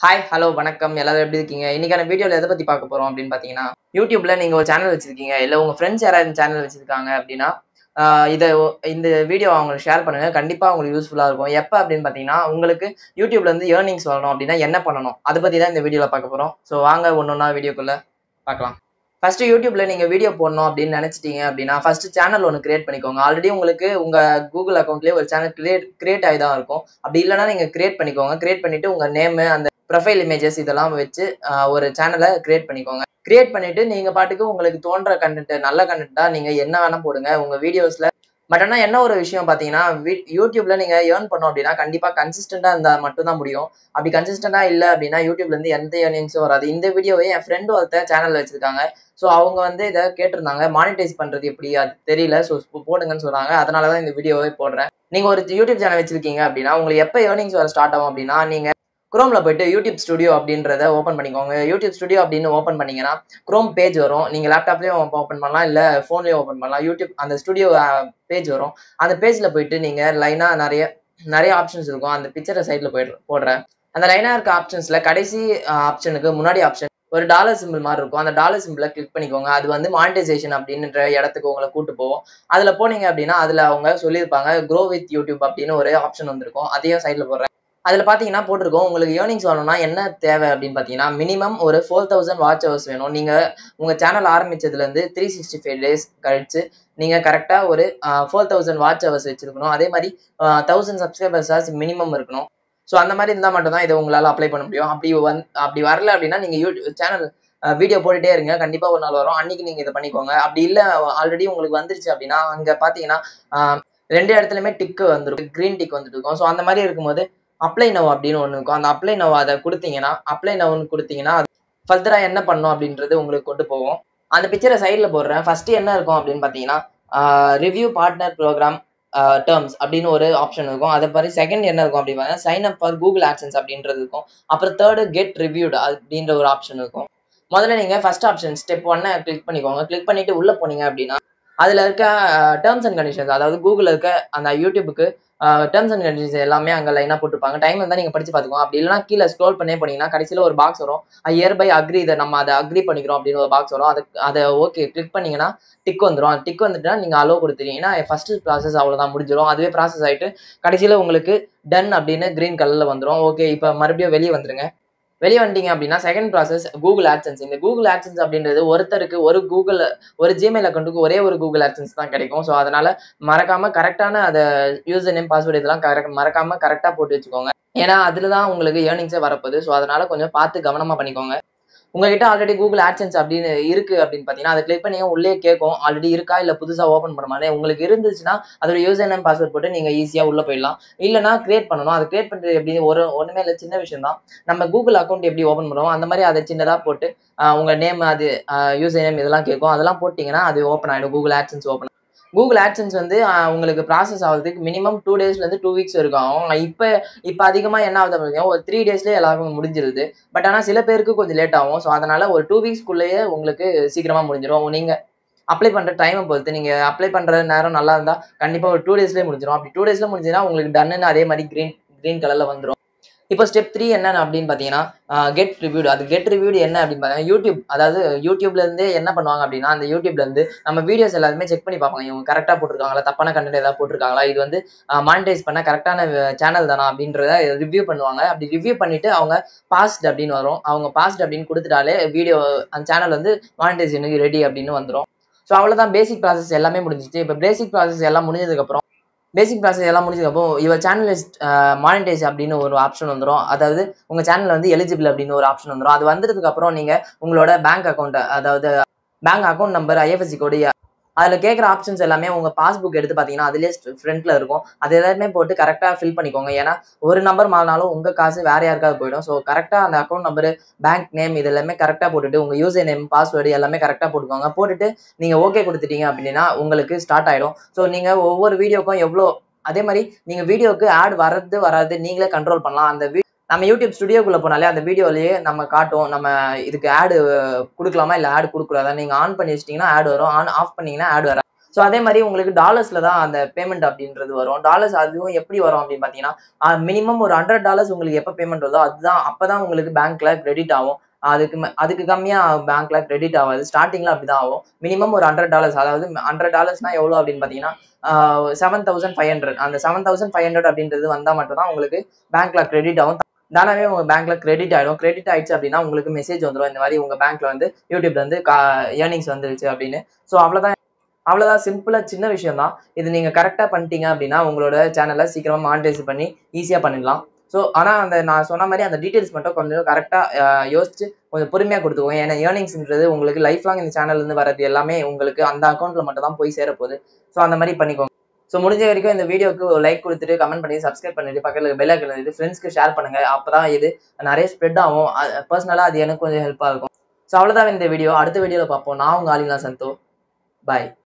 hi hello வணக்கம் எல்லாரும் எப்படி இருக்கீங்க இன்னைக்கான வீடியோவில் எதை பற்றி பார்க்க போகிறோம் அப்படின்னு பார்த்தீங்கன்னா யூடியூப்ல நீங்கள் ஒரு சேனல் வச்சிருக்கீங்க இல்லை உங்கள் ஃப்ரெண்ட்ஸ் யாராவது சேனல் வச்சிருக்காங்க அப்படின்னா ஆஹ் இதை ஒ- இந்த வீடியோ அவங்களுக்கு ஷேர் பண்ணுங்க கண்டிப்பாக அவங்களுக்கு யூஸ்ஃபுல்லாக இருக்கும் எப்போ அப்படின்னு பார்த்தீங்கன்னா உங்களுக்கு யூடியூப்ல இருந்து ஏர்னிங்ஸ் வரணும் அப்படின்னா என்ன பண்ணணும் அதை பற்றி தான் இந்த வீடியோவில் பார்க்க போகிறோம் ஸோ வாங்க ஒன்று ஒன்றா வீடியோக்குள்ளே பார்க்கலாம் ஃபர்ஸ்ட் யூடியூப்ல நீங்க வீடியோ போடணும் அப்படின்னு நினைச்சிட்டீங்க அப்படின்னா ஃபர்ஸ்ட் சேனல் ஒன்று கிரியேட் பண்ணிக்கோங்க ஆல்ரெடி உங்களுக்கு உங்க கூகுள் அக்கௌண்ட்லயே ஒரு சேனல் கிரியேட் கிரியேட் ஆகி தான் இருக்கும் அப்படி இல்லைன்னா நீங்க கிரியேட் பண்ணிக்கோங்க கிரியேட் பண்ணிட்டு உங்க நேம் அந்த ப்ரொஃபைல் இமேஜஸ் இதெல்லாம் வச்சு ஆஹ், ஒரு சேனலை கிரியேட் பண்ணிக்கோங்க கிரியேட் பண்ணிட்டு நீங்க பாட்டுக்கு உங்களுக்கு தோன்ற கண்டென்ட் நல்ல கண்டென்ட்டா நீங்க என்ன வேணா போடுங்க உங்க வீடியோஸ்ல பட் ஆனால் என்ன ஒரு விஷயம் பார்த்தீங்கன்னா வி- யூடியூப்ல நீங்க ஏர்ன் பண்ணோம் அப்படின்னா கண்டிப்பா கன்சிஸ்டண்டா இருந்தா மட்டும் தான் முடியும் அப்படி கன்சிஸ்டண்டா இல்லை அப்படின்னா யூடியூப்ல இருந்து எந்த ஏர்னிங்ஸும் வராது இந்த வீடியோவை என் ஃப்ரெண்டு ஒருத்தர் சேனல் வச்சிருக்காங்க ஸோ அவங்க வந்து இதை கேட்டிருந்தாங்க மானிட்டைஸ் பண்றது எப்படி அது தெரியல ஸோ போடுங்கன்னு சொன்னாங்க அதனால தான் இந்த வீடியோவே போடுறேன் நீங்க ஒரு யூடியூப் சேனல் வச்சிருக்கீங்க அப்படின்னா உங்களுக்கு எப்போ ஏர்னிங்ஸ் வர ஸ்டார்ட் ஆகும் அப்படின்னா நீங்க குரோம்ல போயிட்டு யூடியூப் ஸ்டுடியோ அப்படின்றத ஓப்பன் பண்ணிக்கோங்க யூடியூப் ஸ்டுடியோ அப்படின்னு ஓப்பன் பண்ணீங்கன்னா குரோம் பேஜ் வரும் நீங்க லேப்டாப்லயும் ஓப்பன் பண்ணலாம் இல்ல போன்லயும் ஓப்பன் பண்ணலாம் யூடியூப் அந்த ஸ்டுடியோ பேஜ் வரும் அந்த பேஜ்ல போயிட்டு நீங்க லைனா நிறைய நிறைய ஆப்ஷன்ஸ் இருக்கும் அந்த பிக்சரை சைட்ல போயிட்டு போடுறேன் அந்த லைனா இருக்க ஆப்ஷன்ஸ்ல கடைசி ஆப்ஷனுக்கு முன்னாடி ஆப்ஷன் ஒரு டாலர் சிம்பிள் மாதிரி இருக்கும் அந்த டாலர் சிம்பிளை கிளிக் பண்ணிக்கோங்க அது வந்து மானிட்டைசேஷன் அப்படின்ற இடத்துக்கு உங்களை கூட்டு போவோம் அதுல போனீங்க அப்படின்னா அதுல அவங்க சொல்லியிருப்பாங்க க்ரோ வித் யூடியூப் அப்படின்னு ஒரு ஆப்ஷன் வந்திருக்கும் அதையும் சைட்ல போடுறேன் அதுல பாத்தீங்கன்னா போட்டிருக்கோம் உங்களுக்கு ஏர்னிங்ஸ் வரணும்னா என்ன தேவை அப்படின்னு பாத்தீங்கன்னா மினிமம் ஒரு ஃபோர் தௌசண்ட் வாட்ச் ஹவர்ஸ் வேணும் நீங்க உங்க சேனல் ஆரம்பிச்சதுல இருந்து த்ரீ சிக்ஸ்டி ஃபைவ் டேஸ் கழிச்சு நீங்க கரெக்டா ஒரு ஃபோர் தௌசண்ட் வாட்ச் ஹவர்ஸ் வச்சிருக்கணும் அதே மாதிரி தௌசண்ட் சப்ஸ்கிரைபர்ஸ் மினிமம் இருக்கணும் ஸோ அந்த மாதிரி இருந்தால் மட்டும் தான் இதை உங்களால் அப்ளை பண்ண முடியும் அப்படி வந் அப்படி வரல அப்படின்னா நீங்கள் யூடியூப் சேனல் வீடியோ போட்டுட்டே இருங்க கண்டிப்பாக ஒரு நாள் வரும் அன்னைக்கு நீங்கள் இதை பண்ணிக்கோங்க அப்படி இல்லை ஆல்ரெடி உங்களுக்கு வந்துருச்சு அப்படின்னா அங்கே பார்த்தீங்கன்னா ஆஹ், ரெண்டு இடத்துலையுமே டிக்கு வந்துருக்கும் க்ரீன் டிக் வந்துட்டு இருக்கும் ஸோ அந்த மாதிரி இருக்கும்போது அப்ளை நவ் அப்படின்னு ஒன்று இருக்கும் அந்த அப்ளை நவ் அதை கொடுத்தீங்கன்னா அப்ளை நவ்னு கொடுத்தீங்கன்னா ஃபர்தராக என்ன பண்ணணும் அப்படின்றது உங்களுக்கு கொண்டு போவோம் அந்த பிக்சரை சைடில் போடுறேன் ஃபர்ஸ்ட் என்ன இருக்கும் அப்படின்னு பார்த்தீங்கன்னா ரிவ்யூ பார்ட்னர் ப்ரோக்ராம் டேர்ம்ஸ் அப்படின்னு ஒரு ஆப்ஷன் இருக்கும் அதே மாதிரி செகண்ட் என்ன இருக்கும் அப்படின்னு sign up for Google AdSense அப்படின்றது இருக்கும் அப்புறம் தேர்டு கெட் ரிவ்யூடு அப்படின்ற ஒரு ஆப்ஷன் இருக்கும் முதல்ல நீங்க ஃபர்ஸ்ட் ஆப்ஷன் ஸ்டெப் ஒன்னை கிளிக் பண்ணிக்கோங்க கிளிக் பண்ணிட்டு உள்ள போனீங்க அப்படின்னா அதுல இருக்க டேர்ம்ஸ் அண்ட் கண்டிஷன்ஸ் அதாவது கூகுள்ல இருக்க அந்த யூடியூபுக்கு டேர்ம்ஸ் அண்ட் கண்டிஷன்ஸ் எல்லாமே அங்க லைனா போட்டிருப்பாங்க டைம் இருந்தா நீங்க படிச்சு பாத்துக்கோங்க அப்படி இல்லைனா கீழே ஸ்க்ரோல் பண்ணே போனீங்கன்னா கடைசியில ஒரு பாக்ஸ் வரும் இயர் பை அக்ரி இதை நம்ம அதை அக்ரி பண்ணிக்கிறோம் அப்படின்னு ஒரு பாக்ஸ் வரும் அதை அதை ஓகே கிளிக் பண்ணீங்கன்னா டிக் வந்துடும் அந்த டிக் வந்துட்டுனா நீங்க அலோ கொடுத்துட்டீங்கன்னா ஃபர்ஸ்ட் ப்ராசஸ் அவ்வளவுதான் முடிஞ்சிடும் அதுவே ப்ராசஸ் ஆயிட்டு கடைசியில உங்களுக்கு டன் அப்படின்னு கிரீன் கலர்ல வந்துடும் ஓகே இப்போ மறுபடியும் வெளியே வந்துருங்க வெளியே வந்துட்டீங்க அப்படின்னா செகண்ட் ப்ராசஸ் கூகுள் ஆட்சன்ஸ் இந்த கூகுள் ஆட்சன்ஸ் அப்படின்றது ஒருத்தருக்கு ஒரு கூகுள் ஒரு ஜிமெயில் அக்கௌண்ட்டுக்கு ஒரே ஒரு கூகுள் ஆட்சன்ஸ் தான் கிடைக்கும் ஸோ அதனால மறக்காம கரெக்டான அதை யூசர் நேம் பாஸ்வேர்டு இதெல்லாம் கரெக்ட் மறக்காம கரெக்டாக போட்டு வச்சுக்கோங்க ஏன்னா அதுல தான் உங்களுக்கு ஏர்னிங்ஸே வரப்போகுது ஸோ அதனால கொஞ்சம் பார்த்து கவனமா பண்ணிக்கோங்க உங்ககிட்ட ஆல்ரெடி கூகுள் ஆட்சன்ஸ் அப்படின்னு இருக்கு அப்படின்னு பார்த்தீங்கன்னா அதை கிளிக் பண்ணி உள்ளே கேட்கும் ஆல்ரெடி இருக்கா இல்லை புதுசாக ஓப்பன் பண்ண மாதிரி உங்களுக்கு இருந்துச்சுன்னா அதோட யூசர் நேம் பாஸ்வேர்ட் போட்டு நீங்கள் ஈஸியாக உள்ள போயிடலாம் இல்லைனா கிரியேட் பண்ணணும் அதை கிரியேட் பண்ணுறது எப்படி ஒரு ஒன்றுமே இல்லை சின்ன விஷயம் தான் நம்ம கூகுள் அக்கௌண்ட் எப்படி ஓப்பன் பண்ணுவோம் அந்த மாதிரி அதை சின்னதாக போட்டு ஆஹ் உங்க நேம் அது யூசர் நேம் இதெல்லாம் கேட்கும் அதெல்லாம் போட்டிங்கன்னா அது ஓப்பன் ஆகிடும் Google AdSense open Google AdSense வந்து ஆஹ் உங்களுக்கு ப்ராசஸ் ஆகுறதுக்கு மினிமம் டூ டேஸ்லேருந்து டூ வீக்ஸ் இருக்கும் அவங்க இப்போ இப்போ அதிகமாக என்ன ஆகுது அப்படின்னா ஒரு த்ரீ டேஸ்லேயே எல்லாருக்கும் முடிஞ்சிருது பட் ஆனால் சில பேருக்கு கொஞ்சம் லேட் ஆகும் ஸோ அதனால ஒரு டூ வீக்ஸ்க்குள்ளேயே உங்களுக்கு சீக்கிரமாக முடிஞ்சிடும் நீங்கள் அப்ளை பண்ணுற டைமை பொறுத்து நீங்கள் அப்ளை பண்ணுற நேரம் நல்லா இருந்தால் கண்டிப்பாக ஒரு டூ டேஸ்லேயே முடிஞ்சிடும் அப்படி டூ டேஸில் முடிஞ்சுன்னா உங்களுக்கு டன்னு அதே மாதிரி க்ரீன் க்ரீன் கலரில் வந்துடும் இப்போ ஸ்டெப் த்ரீ என்ன அப்படின்னு பார்த்தீங்கன்னா கெட் ரிவ்யூடு அது கெட் ரிவ்யூடு என்ன அப்படின்னு பார்த்தீங்கன்னா யூடியூப் அதாவது யூடியூப்ல இருந்து என்ன பண்ணுவாங்க அப்படின்னா அந்த யூடியூப்ல இருந்து நம்ம வீடியோஸ் எல்லாருமே செக் பண்ணி பார்ப்பாங்க இவங்க கரெக்டாக போட்டிருக்காங்களா தப்பான கண்டென்ட் ஏதாவது போட்டிருக்காங்களா இது வந்து மானிட்டைஸ் பண்ண கரெக்டான சேனல் தானா அப்படின்றத ரிவ்யூ பண்ணுவாங்க அப்படி ரிவ்யூ பண்ணிட்டு அவங்க பாஸ்ட் அப்படின்னு வரும் அவங்க பாஸ்ட் அப்படின்னு கொடுத்துட்டாலே வீடியோ அந்த சேனல் வந்து மானிட்டைசேஷனுக்கு ரெடி அப்படின்னு வந்துடும் ஸோ அவ்வளோதான் பேசிக் ப்ராசஸ் எல்லாமே முடிஞ்சிச்சு இப்போ பேசிக் ப்ராசஸ் எல்லாம் முடிஞ்சதுக்கப்புறம் பேசிக் ப்ராசஸ் எல்லாம் முடிஞ்சதுக்கப்புறம் இவர் சேனல் இஸ் மானிட்டைஸ் அப்படின்னு ஒரு ஆப்ஷன் வந்துடும் அதாவது உங்கள் சேனல் வந்து எலிஜிபிள் அப்படின்னு ஒரு ஆப்ஷன் வந்துடும் அது வந்ததுக்கு அப்புறம் நீங்கள் உங்களோட பேங்க் அக்கௌண்ட் அதாவது bank account number IFSC code அதில் கேட்குற ஆப்ஷன்ஸ் எல்லாமே உங்கள் பாஸ்புக் எடுத்து பார்த்தீங்கன்னா அதுலேயே ஃப்ரண்ட்டில் இருக்கும் அது எல்லாமே போட்டு கரெக்டாக ஃபில் பண்ணிக்கோங்க ஏன்னா ஒரு நம்பர் மாறினாலும் உங்கள் காசு வேற யாருக்காவது போயிடும் ஸோ கரெக்டாக அந்த அக்கௌண்ட் நம்பர் பேங்க் நேம் இது எல்லாமே கரெக்டாக போட்டுட்டு உங்கள் யூசர் நேம் பாஸ்வேர்டு எல்லாமே கரெக்டாக போட்டுக்கோங்க போட்டுட்டு நீங்கள் ஓகே கொடுத்துட்டீங்க அப்படின்னா உங்களுக்கு ஸ்டார்ட் ஆகிடும் ஸோ நீங்கள் ஒவ்வொரு வீடியோக்கும் எவ்வளோ அதே மாதிரி நீங்கள் வீடியோக்கு ஆட் வர்றது வராது நீங்களே கண்ட்ரோல் பண்ணலாம் அந்த வீ நம்ம யூடியூப் ஸ்டுடியோக்குள்ளே போனாலே அந்த வீடியோலயே நம்ம காட்டும் நம்ம இதுக்கு ஆடு கொடுக்கலாமா இல்லை ஆடு கொடுக்கூடாதா நீங்கள் ஆன் பண்ணி வச்சிட்டிங்கன்னா ஆட் வரும் ஆன் ஆஃப் பண்ணீங்கன்னா ஆட் வராது ஸோ அதே மாதிரி உங்களுக்கு டாலர்ஸ்ல தான் அந்த பேமெண்ட் அப்படின்றது வரும் டாலர்ஸ் அதுவும் எப்படி வரும் அப்படின்னு பார்த்தீங்கன்னா மினிமம் ஒரு ஹண்ட்ரட் டாலர்ஸ் உங்களுக்கு எப்போ பேமெண்ட் வருதோ அதுதான் அப்பதான் உங்களுக்கு பேங்க்ல கிரெடிட் ஆகும் அதுக்கு ம- அதுக்கு கம்மியா பேங்க்ல கிரெடிட் ஆகாது ஸ்டார்டிங்ல அப்படிதான் ஆகும் மினிமம் ஒரு ஹண்ட்ரட் டாலர்ஸ் அதாவது ஹண்ட்ரட் டாலர்ஸ்னா எவ்வளோ அப்படின்னு பார்த்தீங்கன்னா செவன் தௌசண்ட் ஃபைவ் ஹண்ட்ரட் அந்த செவன் தௌசண்ட் ஃபைவ் ஹண்ட்ரட் அப்படின்றது வந்தால் மட்டும் தான் உங்களுக்கு பேங்க்ல கிரெடிட் ஆகும் தானாவே உங்க பேங்க்ல கிரெடிட் ஆயிடும் கிரெடிட் ஆயிடுச்சு அப்படின்னா உங்களுக்கு மெசேஜ் வந்துடும் இந்த மாதிரி உங்க பேங்க்ல வந்து யூடியூப்ல வந்து ஏர்னிங்ஸ் வந்துருச்சு அப்படின்னு ஸோ அவ்வளவுதான் அவ்வளவுதான் சிம்பிளா சின்ன விஷயம் தான் இது நீங்க கரெக்டா பண்ணிட்டீங்க அப்படின்னா உங்களோட சேனலை சீக்கிரமா மானிட்டைஸ் பண்ணி ஈஸியா பண்ணிடலாம் ஸோ ஆனா அந்த நான் சொன்ன மாதிரி அந்த டீடைல்ஸ் மட்டும் கொஞ்சம் கரெக்டா யோசிச்சு கொஞ்சம் பொறுமையா கொடுத்துக்கோங்க ஏன்னா ஏர்னிங்ஸ்ன்றது உங்களுக்கு லைஃப் லாங் இந்த சேனல்ல இருந்து வர்றது எல்லாமே உங்களுக்கு அந்த அக்கௌண்ட்ல மட்டும் தான் போய் சேர போகுது ஸோ அந்த மாதிரி பண்ணிக்கோங்க ஸோ முடிஞ்ச வரைக்கும் இந்த வீடியோக்கு ஒரு லைக் கொடுத்துட்டு கமெண்ட் பண்ணி சப்ஸ்கிரைப் பண்ணிட்டு பக்கத்தில் பெல் ஐக்கன் இது ஃப்ரெண்ட்ஸ்க்கு ஷேர் பண்ணுங்க அப்பதான் இது நிறைய ஸ்ப்ரெட் ஆகும் பர்சனலாக அது எனக்கு கொஞ்சம் ஹெல்ப்பாக இருக்கும் ஸோ அவ்வளோதான் இந்த வீடியோ அடுத்த வீடியோவில் பார்ப்போம் நான் உங்க ஆலினா சந்தோ பாய்